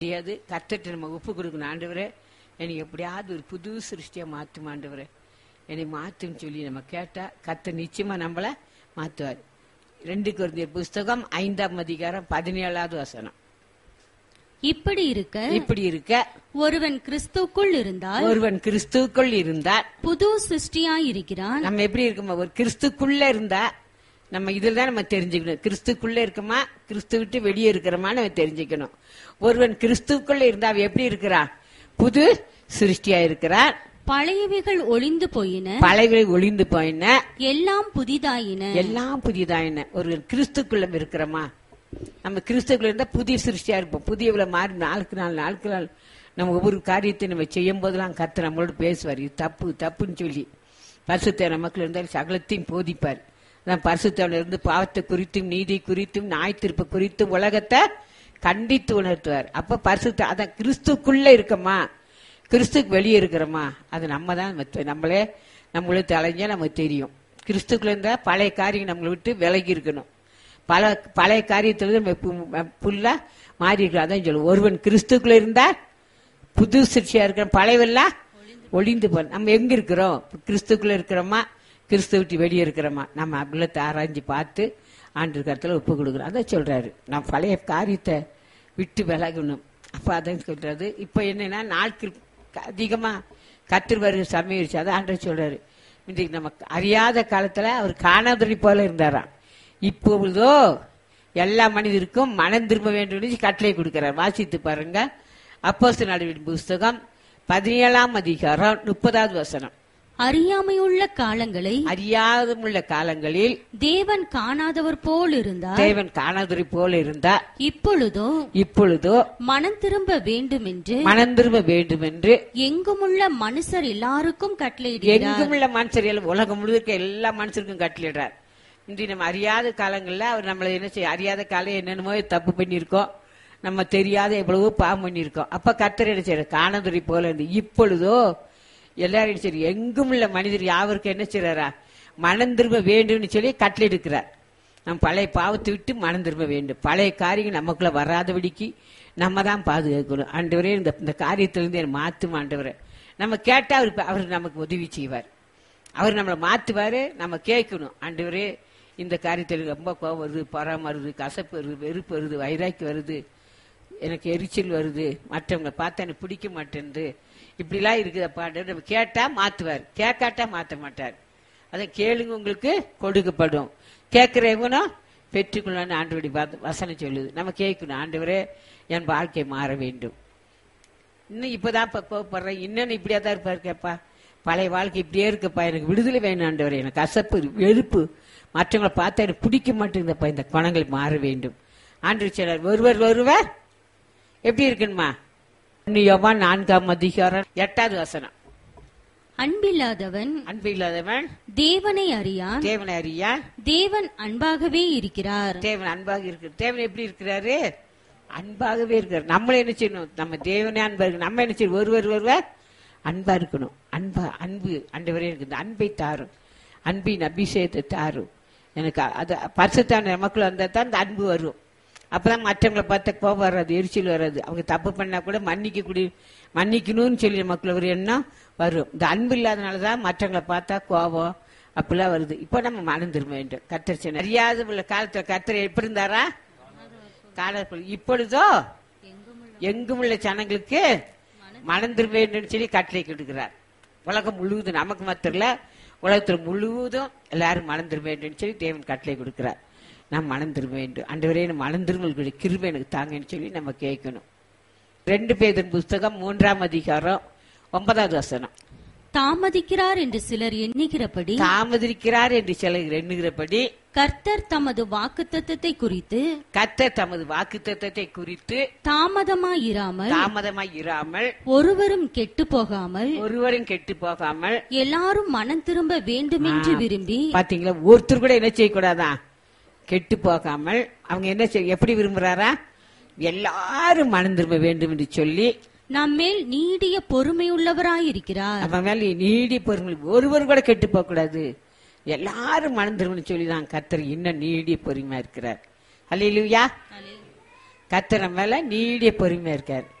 முடியாது கத்துட்டு நம்ம ஒப்பு கொடுக்கணும் ஆண்டவரே என்னை எப்படியாவது ஒரு புது சிருஷ்டியா மாற்றும் ஆண்டவரே என்னை மாத்துன்னு சொல்லி நம்ம கேட்டா கத்த நிச்சயமா நம்மள மாத்துவார் ரெண்டு குருந்தியர் புஸ்தகம் ஐந்தாம் அதிகாரம் பதினேழாவது வசனம் இப்படி இருக்க இப்படி இருக்க ஒருவன் கிறிஸ்துக்குள் இருந்தால் ஒருவன் கிறிஸ்துக்குள் இருந்தால் புது சிருஷ்டியாயிருக்கிறான் நம்ம எப்படி இருக்கோமா ஒரு கிறிஸ்துக்குள்ள இருந்தா நம்ம இதுல தான் நம்ம தெரிஞ்சுக்கணும் கிறிஸ்துக்குள்ள இருக்கமா கிறிஸ்து விட்டு வெளியே இருக்கிறோமா நம்ம தெரிஞ்சுக்கணும் ஒருவன் கிறிஸ்துக்குள்ள இருந்தா அவன் எப்படி இருக்கிறான் புது சிருஷ்டியா இருக்கிறான் பழையவைகள் ஒளிந்து போயின பழையவை ஒளிந்து போயின எல்லாம் புதிதாயின எல்லாம் புதியதாயின ஒரு கிறிஸ்துக்குள்ள இருக்கிறோமா நம்ம கிறிஸ்துக்குள்ள இருந்தா புதிய சிருஷ்டியா இருப்போம் புதியவுல மாறி நாளுக்கு நாள் நாளுக்கு நாள் நம்ம ஒவ்வொரு காரியத்தை நம்ம செய்யும் போதெல்லாம் கத்து நம்மளோட பேசுவார் இது தப்பு தப்புன்னு சொல்லி பரிசுத்த நமக்குள்ள இருந்தால் சகலத்தையும் போதிப்பார் நான் பரிசுத்தவன் இருந்து பாவத்தை குறித்தும் நீதி குறித்தும் நாய் திருப்ப குறித்தும் உலகத்தை கண்டித்து உணர்த்துவார் அப்ப பரிசுத்த அதான் கிறிஸ்துக்குள்ள இருக்கமா கிறிஸ்துக்கு வெளியே இருக்கிறோமா அது நம்ம தான் நம்ம தெ- நம்மளே நம்மளே தலைஞ்சா நமக்கு தெரியும் கிறிஸ்துக்குள்ள இருந்தா பழைய காரியம் நம்மளை விட்டு விலகி இருக்கணும் பல பழைய காரியத்துல நம்ம பு- புல்லா மாறி இருக்கிறோம் அதான் சொல்லுவோம் ஒருவன் கிறிஸ்துக்குள்ள இருந்தா புது சிற்சியா இருக்கிற பழையவெல்லாம் ஒளிந்து போ நம்ம எங்க இருக்கிறோம் கிறிஸ்துக்குள்ள இருக்கிறோமா கிறிஸ்து விட்டு வெளியே இருக்கிறோமா நம்ம உள்ளத்தை ஆராய்ஞ்சு பார்த்து ஆண்டு கருத்துல ஒப்பு கொடுக்குறோம் அதான் சொல்றாரு நான் பழைய காரியத்தை விட்டு விலகணும் அப்ப அதான் சொல்றாரு இப்ப என்னன்னா நாட்கள் க- அதிகமா கத்திர வருகிற சமயம் அதான் ஆண்டவர் சொல்றாரு இன்றைக்கு நம்ம அறியாத காலத்துல அவர் காணாதடி போல இருந்தாராம் இப்பொழுதோ எல்லா மனிதருக்கும் மனம் திரும்ப வேண்டும் என்று கட்டளை கொடுக்கிறார் வாசித்து பாருங்க அப்போஸ்தலர் நடவடிக்கை புஸ்தகம் பதினேழாம் அதிகாரம் முப்பதாவது வசனம் அறியாமையுள்ள காலங்களை அறியாதமுள்ள காலங்களில் தேவன் காணாதவர் போல் இருந்தார் தேவன் காணாதரை போல இருந்தா இப்பொழுதோ இப்பொழுதோ மனம் திரும்ப வேண்டும் என்று மனம் திரும்ப வேண்டும் என்று எங்குமுள்ள மனுஷர் எல்லாருக்கும் கட்டளையிடுகிறார் எங்குமுள்ள மனுஷர்கள் உலகம் முழுக்க எல்லா மனுஷருக்கும் கட்டளிடுறார் இன்றி நம்ம அறியாத காலங்கள்ல அவர் நம்மளை என்ன செய்ய அறியாத காலம் என்னென்னமோ தப்பு பண்ணியிருக்கோம் நம்ம தெரியாத எவ்வளவோ பாவம் பண்ணியிருக்கோம் அப்ப கர்த்தர் என்ன செய்யறார் காணதுரை போல இருந்து இப்பொழுதோ எல்லாரும் என்ன செய்யறாரு எங்கும் உள்ள மனிதர் யாவருக்கும் என்ன செய்யறாரா மனம் திரும்ப வேண்டும்னு சொல்லி கட்டளை எடுக்கிறார் நம்ம பழைய பாவத்தை விட்டு மனம் திரும்ப வேண்டும் பழைய காரியம் நமக்குள்ள வராதபடிக்கு நம்ம தான் பாதுகாக்கணும் ஆண்டவரே இந்த இந்த காரியத்திலிருந்து என்னை மாத்தும் ஆண்டவரே நம்ம கேட்டா அவர் அவர் நமக்கு உதவி செய்வார் அவர் நம்மளை மாத்துவாரு நம்ம கேட்கணும் ஆண்டவரே இந்த காரியத்தில் ரொம்ப கோபம் வருது பொறாம வருது கசப்பு வருது வெறுப்பு வருது வைராக்கி வருது எனக்கு எரிச்சல் வருது மற்றவங்களை பார்த்தா எனக்கு பிடிக்க மாட்டேன்து இப்படிலாம் இருக்குதப்பா நம்ம கேட்டா மாத்துவார் கேட்காட்டா மாத்த மாட்டார் அதை கேளுங்க உங்களுக்கு கொடுக்கப்படும் கேட்கிறவனும் பெற்றுக்கொள்ளணும் ஆண்டவடி வசனம் சொல்லுது நம்ம கேட்கணும் ஆண்டவரே என் வாழ்க்கை மாற வேண்டும் இன்னும் இப்பதான் இப்ப கோவப்படுறேன் இன்னும் இப்படியா தான் இருப்பாரு கேப்பா பழைய வாழ்க்கை இப்படியே இருக்குப்பா எனக்கு விடுதலை வேணும் ஆண்டவரே எனக்கு கசப்பு வெறுப்பு மற்றவங்களை பார்த்தா எனக்கு பிடிக்க மாட்டேங்குதப்பா இந்த குணங்கள் மாற வேண்டும் ஆண்டு சிலர் ஒருவர் ஒருவர் எப்படி இருக்கணுமா யோவான் நான்காம் அதிகாரம் எட்டாவது வசனம் அன்பில்லாதவன் அன்பு இல்லாதவன் தேவனை அறியான் தேவனை அறியா தேவன் அன்பாகவே இருக்கிறார் தேவன் அன்பாக இருக்கு தேவன் எப்படி இருக்கிறாரு அன்பாகவே இருக்காரு நம்மள என்ன செய்யணும் நம்ம தேவனே அன்பா இருக்கு நம்ம என்ன செய்யணும் ஒருவர் ஒருவர் அன்பா இருக்கணும் அன்பா அன்பு அண்டவரே இருக்கு இந்த அன்பை தாரும் அன்பின் அபிஷேகத்தை தாரும் எனக்கு அது பரிசுத்தான நமக்குள்ள வந்தா தான் இந்த அன்பு வரும் அப்பதான் மற்றவங்களை பார்த்த கோபம் வராது எரிச்சல் வராது அவங்க தப்பு பண்ணா கூட மன்னிக்க கூடிய மன்னிக்கணும்னு சொல்லி நமக்குள்ள ஒரு எண்ணம் வரும் இந்த அன்பு இல்லாதனாலதான் மற்றவங்களை பார்த்தா கோபம் அப்படிலாம் வருது இப்போ நம்ம மனம் திரும்ப வேண்டும் கத்தர் அறியாத உள்ள காலத்துல கத்தர் எப்படி இருந்தாரா காலத்தில் இப்பொழுதோ எங்கும் உள்ள ஜனங்களுக்கு மனம் திரும்ப வேண்டும் சொல்லி கட்டளை கொடுக்கிறார் உலகம் முழுவதும் நமக்கு மாத்திரம் இல்ல உலகத்தில் முழுவதும் எல்லாரும் மனம் திரும்ப வேண்டும் சொல்லி தேவன் கட்டளை கொடுக்கிறார் நாம் மனம் திரும்ப வேண்டும் அண்டவரே நம்ம மனம் திரும்பல் கிருபை எனக்கு தாங்கன்னு சொல்லி நம்ம கேட்கணும் ரெண்டு பேரின் புஸ்தகம் மூன்றாம் அதிகாரம் ஒன்பதாவது வசனம் தாமதிக்கிறார் என்று சிலர் எண்ணுகிறபடி தாமதிக்கிறார் என்று சிலர் எண்ணுகிறபடி கர்த்தர் தமது வாக்குத்தத்தத்தை குறித்து கர்த்தர் தமது வாக்குத்தத்தத்தை குறித்து தாமதமாயிராமல் தாமதமாய் இராமல் ஒருவரும் கெட்டு போகாமல் ஒருவரும் கெட்டு போகாமல் எல்லாரும் மனம் திரும்ப வேண்டுமென்று விரும்பி பாத்தீங்களா ஒருத்தர் கூட என்ன செய்யக்கூடாதான் கெட்டு போகாமல் அவங்க என்ன செய்ய எப்படி விரும்புறாரா எல்லாரும் மனம் திரும்ப வேண்டும் என்று சொல்லி நம்மேல் நீடிய பொறுமையுள்ளவராயிருக்கிறார் நம்ம மேல நீடி பொறுமை ஒருவர் கூட கெட்டு போக கூடாது எல்லாரும் மனம் திரும்பணும் சொல்லி தான் கர்த்தர் இன்னும் நீடிய பொறுமையா இருக்கிறார் அல்லையா கத்தர் நம்ம மேல நீடிய பொறுமையா இருக்காரு